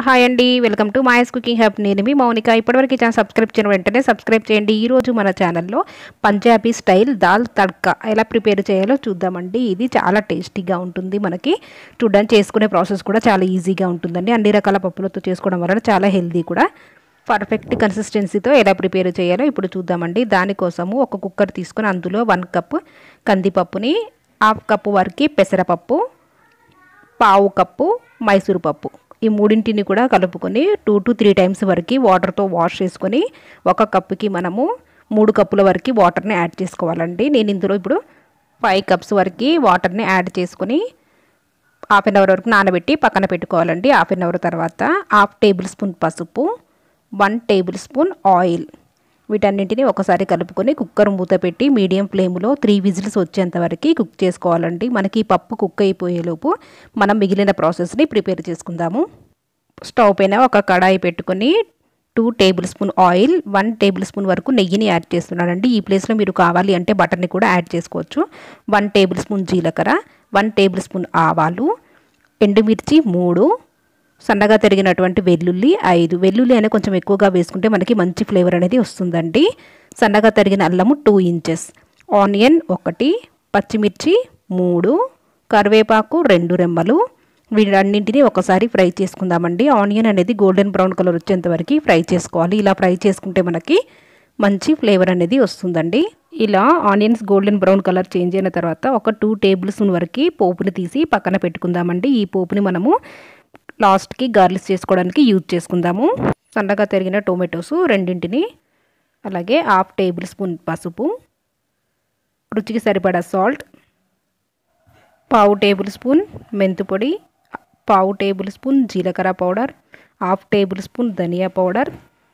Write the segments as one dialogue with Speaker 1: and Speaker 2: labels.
Speaker 1: hi అండి welcome to Maya's cooking hub నేను మీ మౌనిక ఇప్పటివరకు ఈ ఛానల్ సబ్స్క్రైబ్ చేయడం వెంటనే సబ్స్క్రైబ్ చేయండి ఈ రోజు మన ఛానల్లో పంజాబీ స్టైల్ దాల్ తడ్కా ఎలా ప్రిపేర్ చేయాలో చూద్దామండి ఇది చాలా టేస్టీగా ఉంటుంది మనకి చూడడానికి చేసుకునే ప్రాసెస్ కూడా చాలా ఈజీగా ఉంటుందండి అన్ని రకాల పప్పులతో చేసుకోవడం వలన చాలా హెల్దీ కూడా పర్ఫెక్ట్ కన్సిస్టెన్సీతో ఎలా ప్రిపేర్ చేయాలో ఇప్పుడు చూద్దామండి దానికోసము ఒక కుక్కర్ తీసుకొని అందులో వన్ కప్ కందిపప్పుని హాఫ్ కప్పు వరకు పెసరపప్పు పావు కప్పు మైసూరు పప్పు ఈ మూడింటిని కూడా కలుపుకొని టూ టు త్రీ టైమ్స్ వరకు వాటర్తో వాష్ చేసుకొని ఒక కప్పుకి మనము మూడు కప్పుల వరకు వాటర్ని యాడ్ చేసుకోవాలండి నేను ఇందులో ఇప్పుడు ఫైవ్ కప్స్ వరకు వాటర్ని యాడ్ చేసుకొని హాఫ్ అన్ అవర్ వరకు నానబెట్టి పక్కన పెట్టుకోవాలండి హాఫ్ అన్ అవర్ తర్వాత హాఫ్ టేబుల్ స్పూన్ పసుపు వన్ టేబుల్ స్పూన్ ఆయిల్ వీటన్నింటిని ఒకసారి కలుపుకొని కుక్కర్ మూత పెట్టి మీడియం ఫ్లేమ్లో త్రీ విజిల్స్ వచ్చేంత వరకు కుక్ చేసుకోవాలండి మనకి పప్పు కుక్ అయిపోయేలోపు మనం మిగిలిన ప్రాసెస్ని ప్రిపేర్ చేసుకుందాము స్టవ్ పైన ఒక కడాయి పెట్టుకొని two tablespoon oil one tablespoon వరకు నెయ్యిని యాడ్ చేస్తున్నానండి ఈ ప్లేస్లో మీరు కావాలి అంటే బటర్ని కూడా యాడ్ చేసుకోవచ్చు వన్ టేబుల్ స్పూన్ జీలకర్ర వన్ టేబుల్ స్పూన్ ఆవాలు ఎండుమిర్చి మూడు సన్నగా తరిగినటువంటి వెల్లుల్లి ఐదు వెల్లుల్లి అనేది కొంచెం ఎక్కువగా వేసుకుంటే మనకి మంచి ఫ్లేవర్ అనేది వస్తుందండి సన్నగా తరిగిన అల్లము టూ ఇంచెస్ ఆనియన్ ఒకటి పచ్చిమిర్చి మూడు కరివేపాకు రెండు రెమ్మలు వీటన్నింటినీ ఒకసారి ఫ్రై చేసుకుందామండి ఆనియన్ అనేది గోల్డెన్ బ్రౌన్ కలర్ వచ్చేంత వరకు ఫ్రై చేసుకోవాలి ఇలా ఫ్రై చేసుకుంటే మనకి మంచి ఫ్లేవర్ అనేది వస్తుందండి ఇలా onions golden brown colour change అయిన తర్వాత ఒక టూ టేబుల్ స్పూన్ వరకు పోపుని తీసి పక్కన పెట్టుకుందామండి ఈ పోపుని మనము లాస్ట్కి గార్లిష్ చేసుకోవడానికి యూజ్ చేసుకుందాము సన్నగా తరిగిన టొమాటోస్ రెండింటిని అలాగే హాఫ్ టేబుల్ స్పూన్ పసుపు రుచికి సరిపడా సాల్ట్ పావు టేబుల్ స్పూన్ మెంతిపొడి పావు టేబుల్ స్పూన్ జీలకర్ర పౌడర్ హాఫ్ టేబుల్ స్పూన్ ధనియా పౌడర్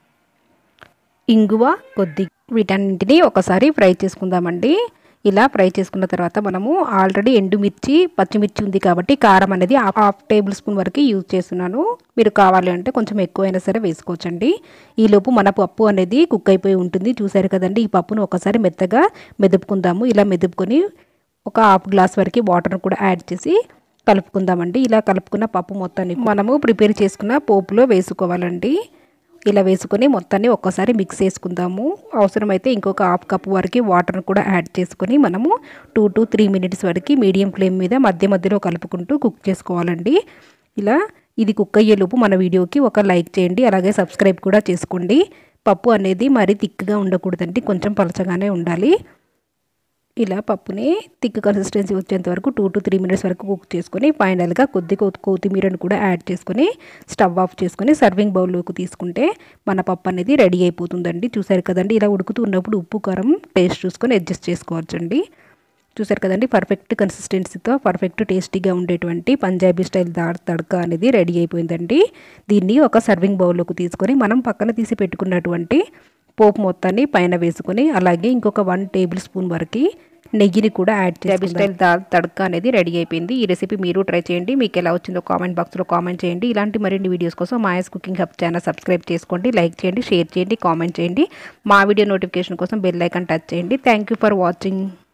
Speaker 1: ఇంగువ కొద్ది వీటన్నింటినీ ఒకసారి ఫ్రై చేసుకుందామండి ఇలా ఫ్రై చేసుకున్న తర్వాత మనము ఆల్రెడీ ఎండుమిర్చి పచ్చిమిర్చి ఉంది కాబట్టి కారం అనేది హాఫ్ టేబుల్ స్పూన్ వరకు యూజ్ చేస్తున్నాను మీరు కావాలి అంటే కొంచెం ఎక్కువైనా సరే వేసుకోవచ్చండి ఈలోపు మన పప్పు అనేది కుక్ అయిపోయి ఉంటుంది చూసారు కదండి ఈ పప్పును ఒకసారి మెత్తగా మెదుపుకుందాము ఇలా మెదుపుకొని ఒక హాఫ్ గ్లాస్ వరకు వాటర్ కూడా యాడ్ చేసి కలుపుకుందామండి ఇలా కలుపుకున్న పప్పు మొత్తాన్ని మనము ప్రిపేర్ చేసుకున్న పోపులో వేసుకోవాలండి ఇలా వేసుకొని మొత్తాన్ని ఒక్కసారి మిక్స్ చేసుకుందాము అవసరమైతే ఇంకొక హాఫ్ కప్ వరకు వాటర్ కూడా యాడ్ చేసుకొని మనము టూ టు త్రీ మినిట్స్ వరకు మీడియం ఫ్లేమ్ మీద మధ్య మధ్యలో కలుపుకుంటూ కుక్ చేసుకోవాలండి ఇలా ఇది కుక్ అయ్యేలోపు మన వీడియోకి ఒక లైక్ చేయండి అలాగే సబ్స్క్రైబ్ కూడా చేసుకోండి పప్పు అనేది మరీ థిక్గా ఉండకూడదండి కొంచెం పలచగానే ఉండాలి ఇలా పప్పుని థిక్ కన్సిస్టెన్సీ వచ్చేంత వరకు టూ టు త్రీ మినిట్స్ వరకు కుక్ చేసుకొని ఫైనల్గా కొద్ది కొత్తిమీరను కూడా యాడ్ చేసుకొని స్టవ్ ఆఫ్ చేసుకొని సర్వింగ్ బౌల్లోకి తీసుకుంటే మన పప్పు అనేది రెడీ అయిపోతుందండి చూసారు కదండి ఇలా ఉడుకుతూ ఉన్నప్పుడు ఉప్పు కారం టేస్ట్ చూసుకొని అడ్జస్ట్ చేసుకోవచ్చండి చూసారు కదండి పర్ఫెక్ట్ కన్సిస్టెన్సీతో పర్ఫెక్ట్ టేస్టీగా ఉండేటువంటి పంజాబీ స్టైల్ దాడ్ తడక అనేది రెడీ అయిపోయిందండి దీన్ని ఒక సర్వింగ్ బౌల్లోకి తీసుకొని మనం పక్కన తీసి పెట్టుకున్నటువంటి పోపు మొత్తాన్ని పైన వేసుకొని అలాగే ఇంకొక వన్ టేబుల్ స్పూన్ వరకు నెయ్యిని కూడా యాడ్ చేసి స్టైల్ దాల్ తడక అనేది రెడీ అయిపోయింది ఈ రెసిపీ మీరు ట్రై చేయండి మీకు ఎలా వచ్చిందో కామెంట్ బాక్స్లో కామెంట్ చేయండి ఇలాంటి మరిన్ని వీడియోస్ కోసం Maya's cooking hub channel subscribe చేసుకోండి లైక్ చేయండి షేర్ చేయండి కామెంట్ చేయండి మా వీడియో నోటిఫికేషన్ కోసం బెల్ ఐకాన్ టచ్ చేయండి థ్యాంక్ ఫర్ వాచింగ్